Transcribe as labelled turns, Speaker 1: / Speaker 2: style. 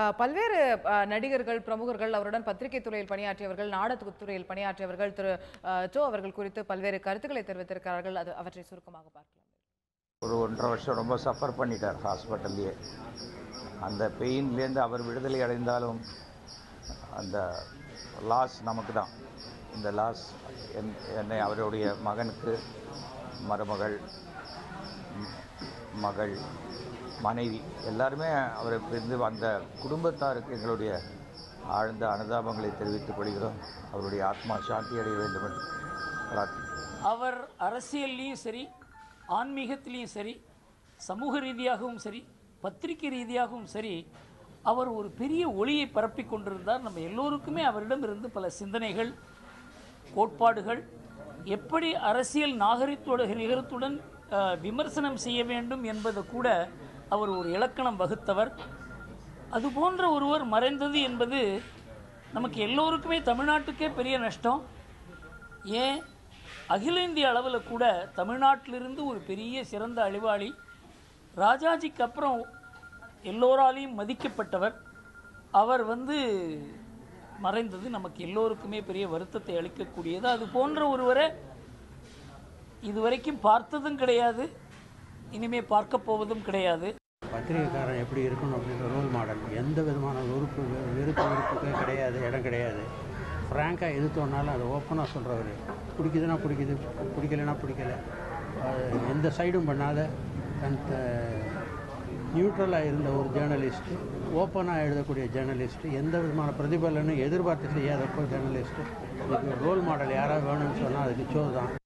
Speaker 1: அஹ், பல்வேறு அஹ், நடிகர்கள் பிரமுகர்கள் அவருடன் பத்திரிகை துறையில் பணியாற்றியவர்கள் நாடகத் துறையில் பணியாற்றியவர்கள் திரு அஹ், ஜோ அவர்கள் குறித்து பல்வேறு கருத்துக்களை தெரிவித்திருக்கிறார்கள் அது அவற்றை சுருக்கமாக பார்க்கலாம்
Speaker 2: ஒரு ஒன்றரை வருஷம் ரொம்ப சஃபர் பண்ணிட்டார் ஹாஸ்பிட்டல்லையே அந்த பெயின்லேருந்து அவர் விடுதலை அடைந்தாலும் அந்த லாஸ் நமக்கு தான் இந்த லாஸ் என் என்னை அவருடைய மகனுக்கு மருமகள் ம், மகள் மனைவி எல்லாருமே அவரை பிரிந்து அந்த குடும்பத்தாருக்கு எங்களுடைய ஆழ்ந்த அனுதாபங்களை தெரிவித்துக் கொள்கிறோம் அவருடைய ஆத்மா சாந்தி அடைய வேண்டும் என்று பிரார்த்திக்கிறோம்
Speaker 3: அவர் அரசியல்லையும் சரி ஆன்மீகத்திலையும் சரி சமூக ரீதியாகவும் சரி பத்திரிகை ரீதியாகவும் சரி அவர் ஒரு பெரிய ஒளியை பரப்பிக் கொண்டிருந்தார் நம்ம எல்லோருக்குமே அவரிடமிருந்து பல சிந்தனைகள் கோட்பாடுகள் எப்படி அரசியல் நாகரிகத்தோட நிகரத்துடன் அஹ், விமர்சனம் செய்ய வேண்டும் என்பது கூட அவர் ஒரு இலக்கணம் வகுத்தவர் அது போன்ற ஒருவர் மறைந்தது என்பது நமக்கு எல்லோருக்குமே தமிழ்நாட்டுக்கே பெரிய நஷ்டம் ஏன் அகில இந்திய அளவில் கூட தமிழ்நாட்டிலிருந்து ஒரு பெரிய சிறந்த அழிவாளி ராஜாஜிக்கு அப்புறம் எல்லோராலையும் மதிக்கப்பட்டவர் அவர் வந்து மறைந்தது நமக்கு எல்லோருக்குமே பெரிய வருத்தத்தை அளிக்கக்கூடியது அது போன்ற ஒருவரை இதுவரைக்கும் பார்த்ததும் கிடையாது இனிமே பார்க்க போவதும் கிடையாது
Speaker 4: பத்திரிகைக்காரன் எப்படி இருக்கணும் அப்படின்ற ரோல் மாடல் எந்த விதமான வெறுப்பு வெ- வெறுப்பு வெறுப்புக்கே கிடையாது இடம் கிடையாது ஃப்ராங்காக எதிர்த்தோன்னாலும் அதை ஓப்பனாக சொல்கிறவர் பிடிக்குதுன்னா பிடிக்குது பிடிக்கலைன்னா பிடிக்கல அது எந்த சைடும் பண்ணாத அந்த நியூட்ரலாக இருந்த ஒரு ஜேர்னலிஸ்ட்டு ஓப்பனாக எழுதக்கூடிய ஜேர்னலிஸ்ட்டு எந்த விதமான பிரதிபலனும் எதிர்பார்த்து செய்யாத ஒரு ஜேர்னலிஸ்ட்டு இதுக்கு ரோல் மாடல் யாராவது வேணும்னு சொன்னால் அதுக்கு சோ தான்